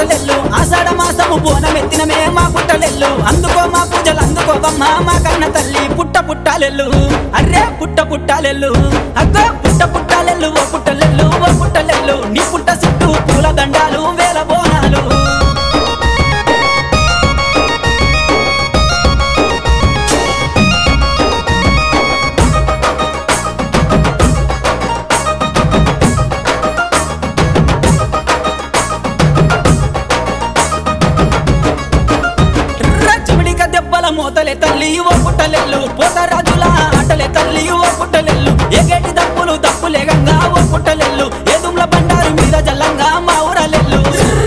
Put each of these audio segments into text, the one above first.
పుట్టలెల్లు ఆషాఢ మాసము బోనమెత్తినమే మా పుట్టలెల్లు అందుకో మా పూజలు అందుకోవమ్మ మా కన్న తల్లి పుట్ట పుట్టాలెల్లు అర్రే పుట్ట పుట్టాలెల్లు అగ్గో పుట్ట పుట్టాలెల్లు ఓ పుట్టలెల్లు ఓ పుట్టలెల్లు నీ పుట్ట చుట్టూ పూల దండాలు వేల బోనాలు రచ్చబడిక దెబ్బల మోతలే తల్లి ఓ పుట్టలెల్లు పోతరాజుల ఆటలే తల్లి ఓ పుట్టలెల్లు ఎగేటి దప్పులు దప్పులే గంగా ఓ పుట్టలెల్లు ఏదుమ్ల బండారు మీద జల్లంగా మా ఊరలెల్లు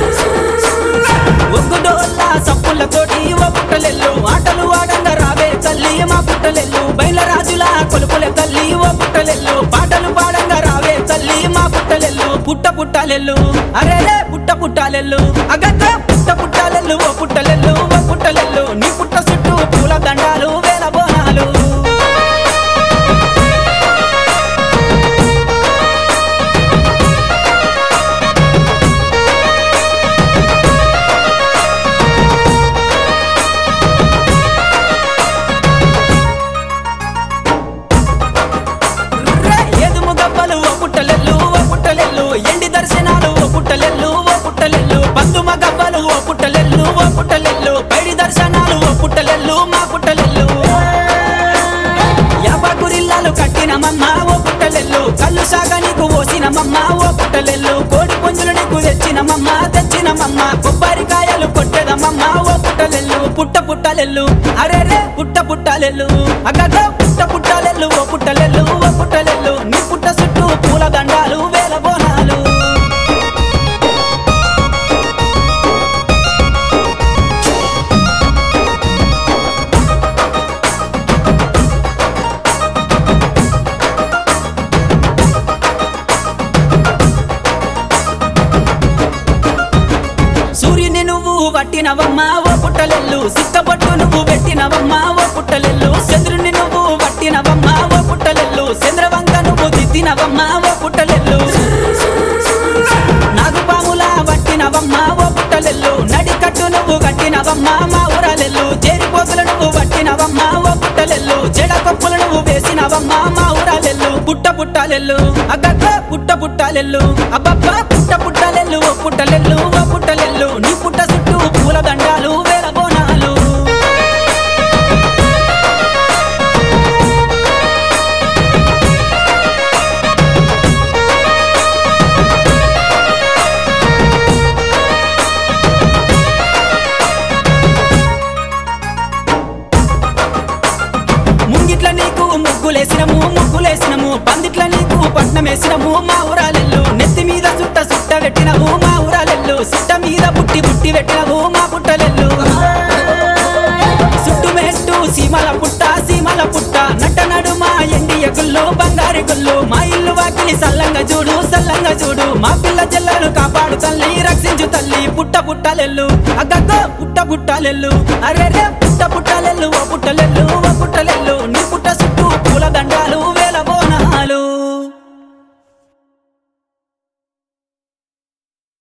ఒగ్గుడోళ్ళ సప్పులతోటి ఓ పుట్టలెల్లు ఆటలు ఆడంగా రావే తల్లి మా పుట్టలెల్లు బయల రాజుల కొలుపులే తల్లి ఓ పుట్టలెల్లు పాటలు పాడంగా రావే తల్లి మా పుట్టలెల్లు పుట్ట పుట్టాలెల్లు అరేరే పుట్ట పుట్టాలెల్లు అగక్క పుట్ట పుట్టాలెల్లు ఓ పుట్టలెల్లు ఓ పుట్టలెల్లు నీ పుట్ట చుట్టూ పూల దండాలు వేల బోనాలు రే ఎదుము గబ్బలు ఓ పుట్టలెల్లు ఓ పుట్టలెల్లు ఎండి దర్శనాలు ఓ పుట్టలెల్లు ఓ పుట్టలెల్లు పందుమ గబ్బలు ఓ పుట్టలెల్లు ఓ పుట్టలెల్లు పైడి దర్శనాలు ఓ పుట్టలెల్లు మా పుట్టలెల్లు యాపకురిల్లాలు కట్టినమమ్మ ఓ పుట్టలెల్లు కళ్ళు సాగ నీకు ఓసినమమ్మ ఓ పుట్టలెల్లు కోడి పుంజులు నీకు తెచ్చినమమ్మ తెచ్చినమమ్మ కొబ్బరికాయలు కొట్టెదమమ్మ ఓ పుట్టలెల్లు పుట్ట పుట్టలెల్లు అరే రే పుట్ట పుట్టలెల్లు అగగ పుట్ట పుట్టలెల్లు ఓ పుట్టలెల్లు ఓ పుట్టలెల్లు నీ పుట్ట చుట్టూ పూల దండాలు వేల బోనాలు సూర్యుని నువ్వు వట్టినవమ్మా ఓ పుట్టలెల్లు సిక్కబట్టు నువ్వు పెట్టినవమ్మా ఓ పుట్టలెల్లు చంద్రుని నువ్వు వట్టినవమ్మా ఓ పుట్టలెల్లు చంద్రవంక నువ్వు దిద్దినవమ్మా ఓ పుట్టలెల్లు నాగుపాముల వట్టినవమ్మా ఓ పుట్టలెల్లు నడికట్టు నువ్వు కట్టినవమ్మా మా ఊరలెల్లు చేరిపోతులు నువ్వు వట్టినవమ్మా ఓ పుట్టలెల్లు జడ కొప్పులు నువ్వు వేసినవమ్మా మా ఊరలెల్లు పుట్ట పుట్టాలెల్లు అగ్గగ్గ పుట్ట పుట్టాలెల్లు అబ్బబ్బ పుట్ట పుట్టాలెల్లు ఓ పుట్టలెల్లు ఓ పుట్టలెల్లు నీ పుట్ట చుట్టూ పూల దండాలు వేల బోనాలు ముంగిట్ల నీకు ముగ్గులేసినము ముగ్గులేసినము పందిట్ల నీకు పట్నం వేసినము మా ఊరాలెల్లు నెత్తి మీద సుట్ట సుట్ట పెట్టినవు మా ఊరాలెల్లు సుట్ట మీద పుట్టి పుట్టి పెట్టినవు మా పుట్టలెల్లు సుట్టు మెట్టు సీమల పుట్ట సీమల పుట్ట నట్ట నడుమ ఎండి ఎగుళ్ళు బంగారు గుళ్ళు మా ఇల్లు వాకిలి సల్లంగా చూడు సల్లంగా చూడు మా పిల్ల చెల్లెలు కాపాడు తల్లి రక్షించు తల్లి పుట్ట పుట్టలెల్లు అగ్గగ్గో పుట్ట పుట్టలెల్లు అరే రే పుట్ట పుట్టలెల్లు ఓ పుట్టలెల్లు ఓ పుట్టలెల్లు నీ పుట్ట సుట్ట